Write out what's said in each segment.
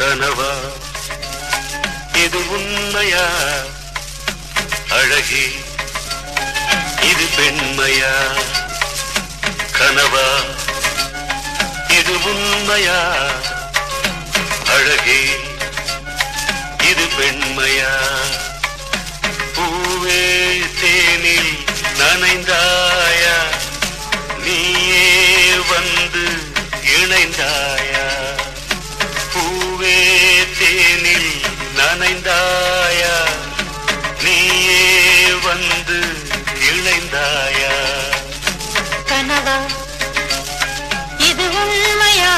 கனவா இது உண்மையா அழகே இது பெண்மையா கனவா இது உண்மையா அழகே இது பெண்மையா பூவே தேனில் நனைந்தாயா நீயே வந்து இணைந்தாயா பூவே தேனில் நனைந்தாயா நீயே வந்து இணைந்தாயா கனவா இது உண்மையா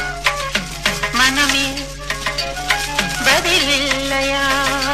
மனமே பதில் இல்லையா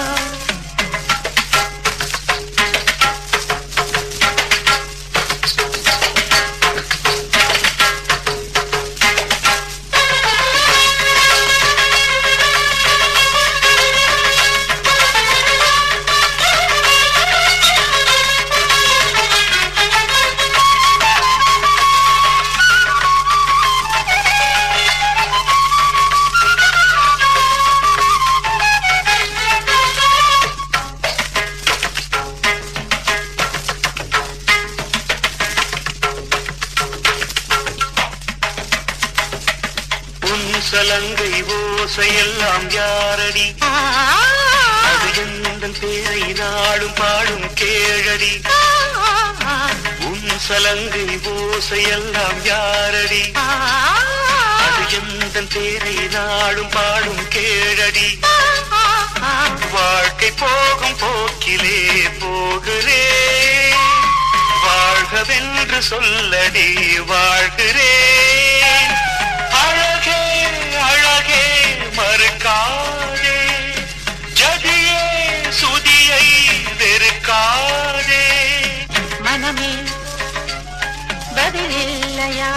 உன் சலங்கை ஓசையெல்லாம் யாரடி அது எந்தன் பேரை நாடும் பாடும் கேழடி உன் சலங்கை ஓசையெல்லாம் யாரடி அது எந்தன் பேரை நாடும் பாடும் கேழடி வாழ்க்கை போகும் போக்கிலே போகிறேன் வாழ்கவென்று சொல்லடி வாழ்கிறேன் அழகே அழகே மறுக்காதே ஜதியே சுதியை வெறுக்காதே மனமே பதில் இல்லையா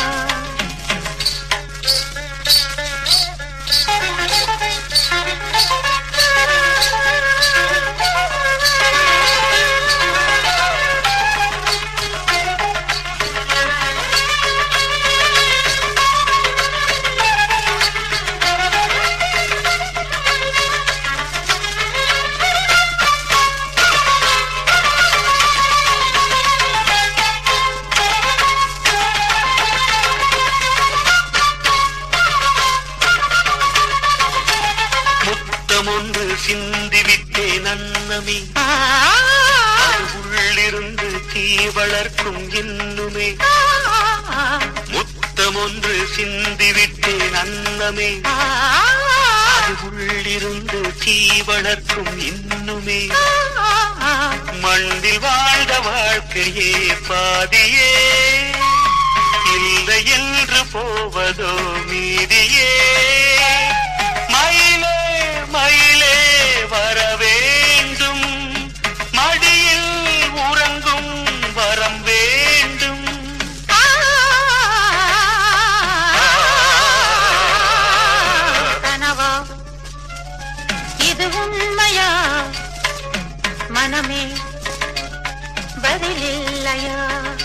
முத்தம் ஒன்று சிந்திவிட்டேன் அன்னமே அது உள்ளிருந்து தீ வளர்க்கும் இன்னுமே முத்தம் ஒன்று சிந்திவிட்டேன் அன்னமே அது உள்ளிருந்து தீ வளர்க்கும் இன்னுமே மண்ணில் வாழ்ந்த வாழ்க்கையே பாதியே இல்லை என்று போவதோ மீதியே மயிலே மயிலே வர வேண்டும் மடியில் உறங்கும் வரம் வேண்டும் கனவா இது உண்மையா மனமே பதில் இல்லையா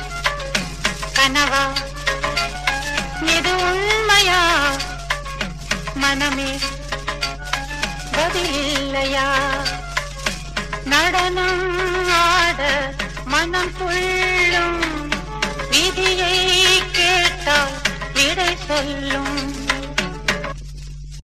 கனவா இது உண்மையா மனமே பதில் இல்லையா நடனம் ஆட மனம் துள்ளும் விதியை கேட்டால் விடை சொல்லும்